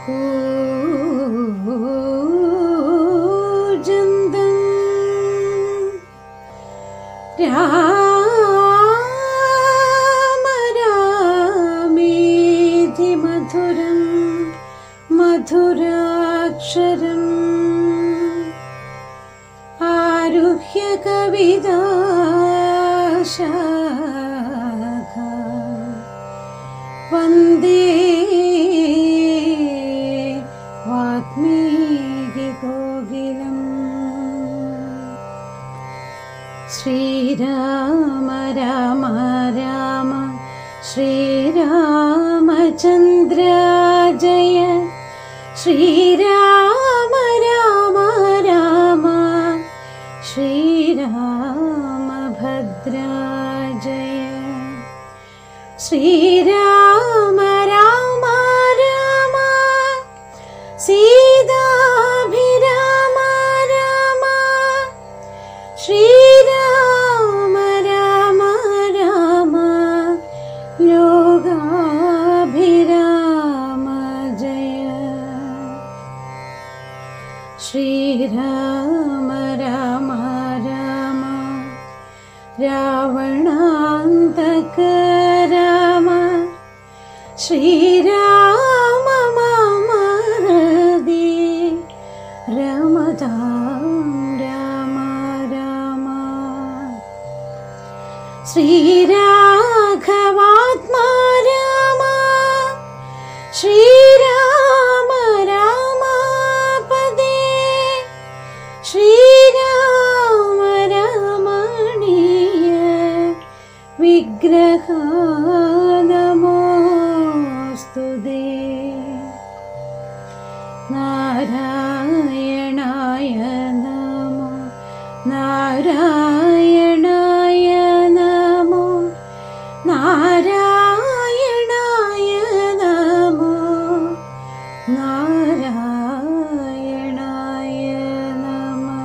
കൂജന്തം രാമ രാമേധി മധുരം മധുരാക്ഷരം ആരുഹ്യ കവിതാശാഖ വന്ദേ വാത്മീകി കോകിലം ശ്രീരാമ രാമ രാമ ശ്രീരാമചന്ദ്ര ജയ ശ്രീരാമ രാമ രാമ ശ്രീരാമഭദ്ര ജയ ശ്രീരാമ രാമ രാമ സീതാഭിരാമ രാമ ശ്രീരാമ രാമ രാമ ലോകാഭിരാമ ജയ ശ്രീരാമ രാമ രാമ രാവണാന്തക രാമ ശ്രീരാമ മാമരതി രമതാം രാമ രാമ ശ്രീരാഘവാത്മാ രാമ ശ്രീരാമ രാമ പദേ ശ്രീരാമ രമണീയ വിഗ്രഹ നമോസ്തുതേ നാരായണായ നമോ നാരായണായ നമോ നാരായണായ നമോ നാരായണായ നമ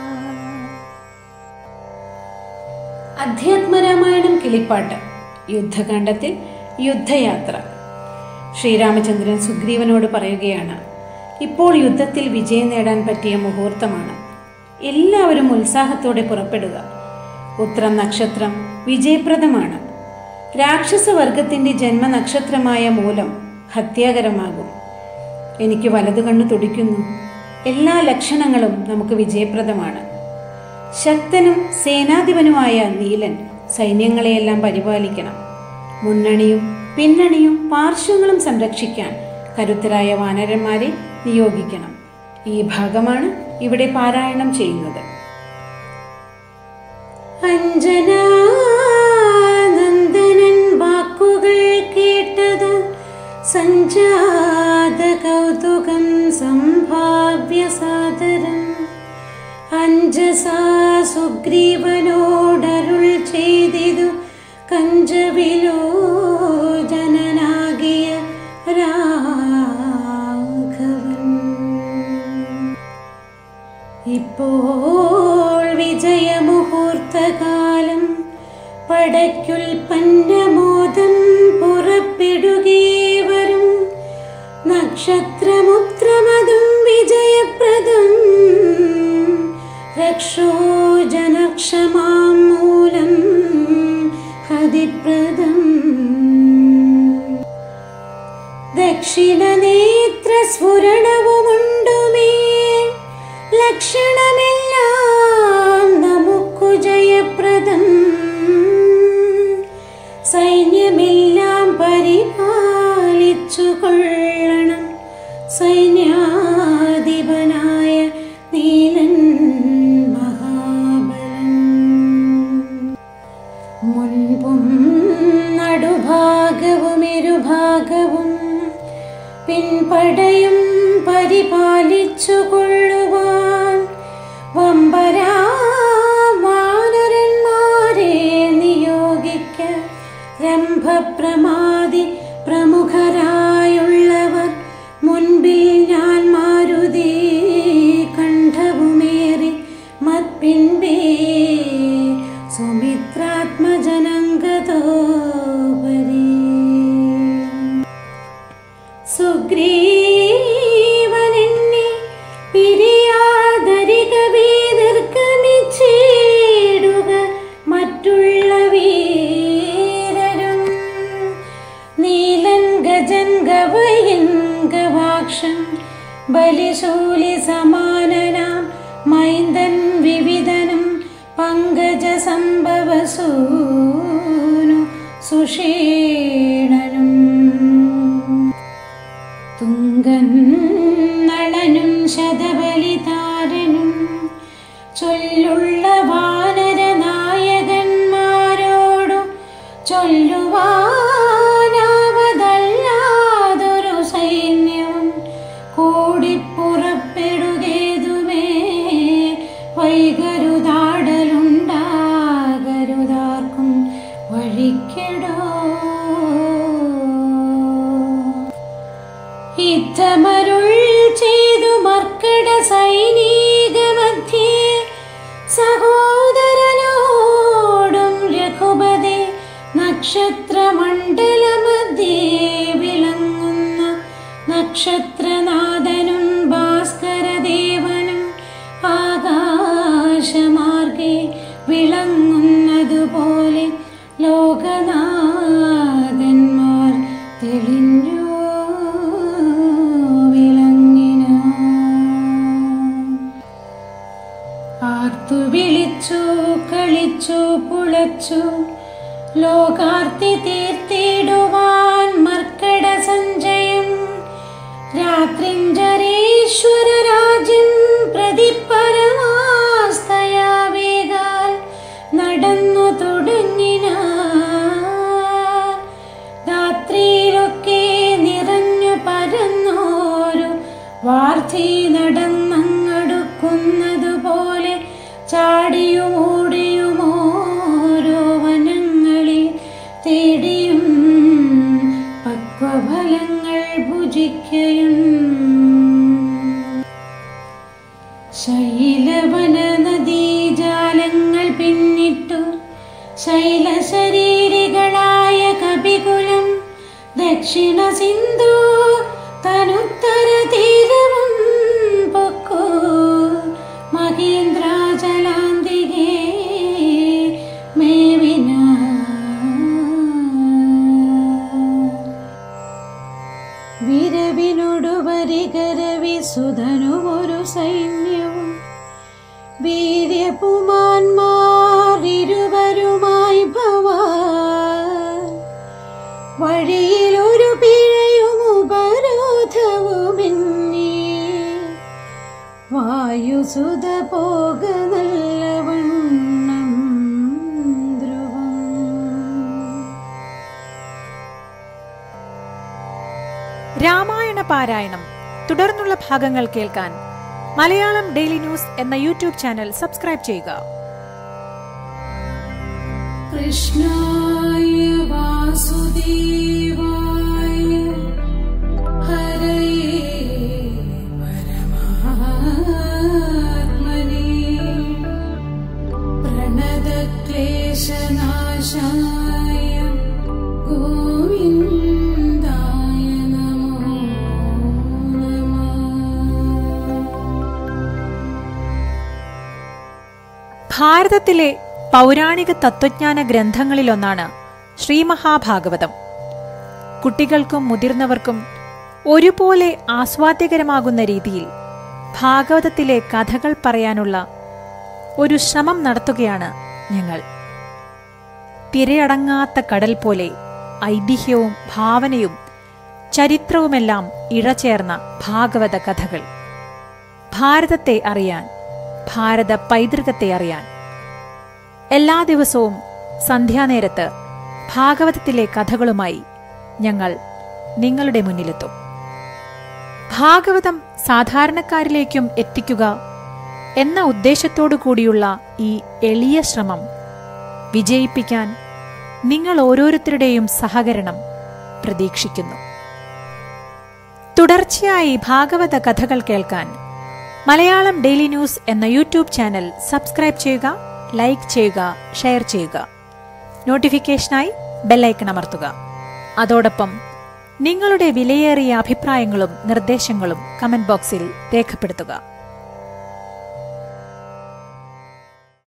അധ്യാത്മരാമായണം കിളിപ്പാട്ട് യുദ്ധകാണ്ഡത്തിൽ യുദ്ധയാത്ര ശ്രീരാമചന്ദ്രൻ സുഗ്രീവനോട് പറയുകയാണ് ഇപ്പോൾ യുദ്ധത്തിൽ വിജയം നേടാൻ പറ്റിയ മുഹൂർത്തമാണ് എല്ലാവരും ഉത്സാഹത്തോടെ പുറപ്പെടുക ഉത്രം നക്ഷത്രം വിജയപ്രദമാണ് രാക്ഷസവർഗത്തിന്റെ ജന്മനക്ഷത്രമായ മൂലം ഹത്യാകരമാകും എനിക്ക് വലതു കണ്ണു തുടിക്കുന്നു എല്ലാ ലക്ഷണങ്ങളും നമുക്ക് വിജയപ്രദമാണ് ശക്തനും സേനാധിപനുമായ നീലൻ സൈന്യങ്ങളെയെല്ലാം പരിപാലിക്കണം മുന്നണിയും പിന്നണിയും പാർശ്വങ്ങളും സംരക്ഷിക്കാൻ കരുത്തരായ വാനരന്മാരെ നിയോഗിക്കണം ഈ ഭാഗമാണ് ഇവിടെ പാരായണം ചെയ്യുന്നത് അഞ്ജനാനന്ദനൻ വാക്കുകൾ കേട്ടത് സഞ്ജാത കൗതുകം സംഭാവ്യ സാദരം അഞ്ജസാ സുഗ്രീവനോടരുൾ ചെയ്തിതു കഞ്ചവിലോ ജനനാകിയ രാഘവൻ ഇപ്പോൾ വിജയമുഹൂർത്തകാലം പടയ്ക്കുൽപ്പന്നമോദം പുറപ്പെടുകേ വരും നക്ഷത്രമുത്രമതും വിജയപ്രദം രക്ഷോ ജനക്ഷമാം മൂലം ഹതിപ്രദം ദക്ഷിണനേത്രസ്ഫുരണവുമുണ്ടുമേ ലക്ഷണമെല്ലാം നമുക്കു ജയപ്രദം സൈന്യമെല്ലാം പരിപാലിച്ചു കൊള്ളണം സൈന്യാധിപനായ നീലൻ മഹാബലൻ മുൻപും നടുഭാഗവും ഇരുഭാഗവും പിൻപടയും പരിപാലിച്ചു കൊള്ളുവാൻ വമ്പരാ വാനരന്മാരെ നിയോഗിക്ക രംഭപ്രമാതി പ്രമുഖരായുള്ളവർ മുൻപിൽ ഞാൻ മാരുതി കണ്ഠവുമേറി മത്പിൻപേ സുമിത്രാത്മജനങ്കതോപരി സുഗ്രീവ ഇടവയൻ ഗവാക്ഷം ബലിശൂലി സമാനനാം മൈന്ദൻ വിവിധനം പങ്കജ സംഭവസൂനു സുഷീണനും തുങ്കൻ നളനും ശതബലിതാരനും ചൊല്ലുള്ള വാനര നായകന്മാരോടു ചൊല്ലുവാനാവതല്ലാതൊരു സൈന്യവും കൂടിപ്പുറപ്പെടുകേതുമേ വൈകരുതാടലുണ്ടാകരുതാർക്കും വഴിക്കെടോ യുദ്ധമരുൾ ചെയ്തു മർക്കട സൈനിക മധ്യേ സഹോദരനോടും രഘുപതി നക്ഷത്രമണ്ഡല മധ്യേ വിളങ്ങുന്ന നക്ഷത്രനാഥനും ഭാസ്കരദേവനും ആകാശമാർഗെ വിളങ്ങുന്നതുപോലെ ലോകനാഥന്മാർ തെളിഞ്ഞു വിളങ്ങിന ആർത്തു വിളിച്ചു കളിച്ചു പുളച്ചു ലോകാർത്തി തീർത്തിടുവാൻ മർക്കട സഞ്ജയം രാത്രിഞ്ചരീശ്വര രാജ്യം പ്രതി പരമാസ്തയാവേകാൽ നടന്നു തുടങ്ങിന രാത്രിയിലൊക്കെ നിറഞ്ഞു പരന്നോരു വാർത്തി നടന്നങ്ങടുക്കുന്നതുപോലെ ചാടിയും ഓടിയും ഓരോ വനങ്ങളിൽ തേടിയും പക്വഫലങ്ങൾ ഭുജിക്കയും ശൈലവന നദീജാലങ്ങൾ പിന്നിട്ടു ശൈലശരീരികളായ കപികുലം ദക്ഷിണ സിന്ധു തനുത്തര തീരവും പൊക്കു മഹേന്ദ്രാചലാന്തികേ മേവിന വിരവിനോടു വരികരവി സുധനുമൊരു സൈന്യവും വീര്യപുമാന്മാർ ഇരുവരുമായി ഭവാ വഴിയിലൊരു പിഴയും ഉപരോധവുമിന്നീ വായുസുത പോക നല്ലവണ്ണം ധ്രുവം രാമായണ പാരായണം തുടർന്നുള്ള ഭാഗങ്ങൾ കേൾക്കാൻ മലയാളം ഡെയിലി ന്യൂസ് എന്ന യൂട്യൂബ് ചാനൽ സബ്സ്ക്രൈബ് ചെയ്യുക कृष्णाय वासुदेवाय हरये परमात्मने प्रणतक्लेशनाशाय गोविन्दाय नमो नमः ഭാരതത്തിലെ പൗരാണിക തത്വജ്ഞാന ഗ്രന്ഥങ്ങളിലൊന്നാണ് ശ്രീമഹാഭാഗവതം കുട്ടികൾക്കും മുതിർന്നവർക്കും ഒരുപോലെ ആസ്വാദ്യകരമാകുന്ന രീതിയിൽ ഭാഗവതത്തിലെ കഥകൾ പറയാനുള്ള ഒരു ശ്രമം നടത്തുകയാണ് ഞങ്ങൾ തിരയടങ്ങാത്ത കടൽ പോലെ ഐതിഹ്യവും ഭാവനയും ചരിത്രവുമെല്ലാം ഇഴചേർന്ന ഭാഗവത കഥകൾ ഭാരതത്തെ അറിയാൻ ഭാരത പൈതൃകത്തെ അറിയാൻ എല്ലാ ദിവസവും സന്ധ്യാനേരത്ത് ഭാഗവതത്തിലെ കഥകളുമായി ഞങ്ങൾ നിങ്ങളുടെ മുന്നിലെത്തും ഭാഗവതം സാധാരണക്കാരിലേക്കും എത്തിക്കുക എന്ന ഉദ്ദേശത്തോടു കൂടിയുള്ള ഈ എളിയ ശ്രമം വിജയിപ്പിക്കാൻ നിങ്ങൾ ഓരോരുത്തരുടെയും സഹകരണം പ്രതീക്ഷിക്കുന്നു തുടർച്ചയായി ഭാഗവത കഥകൾ കേൾക്കാൻ മലയാളം ഡെയിലി ന്യൂസ് എന്ന യൂട്യൂബ് ചാനൽ സബ്സ്ക്രൈബ് ചെയ്യുക ലൈക്ക് ചെയ്യുക ഷെയർ ചെയ്യുക നോട്ടിഫിക്കേഷനായി ബെല്ലൈക്കൺ അമർത്തുക അതോടൊപ്പം നിങ്ങളുടെ വിലയേറിയ അഭിപ്രായങ്ങളും നിർദ്ദേശങ്ങളും കമന്റ് ബോക്സിൽ രേഖപ്പെടുത്തുക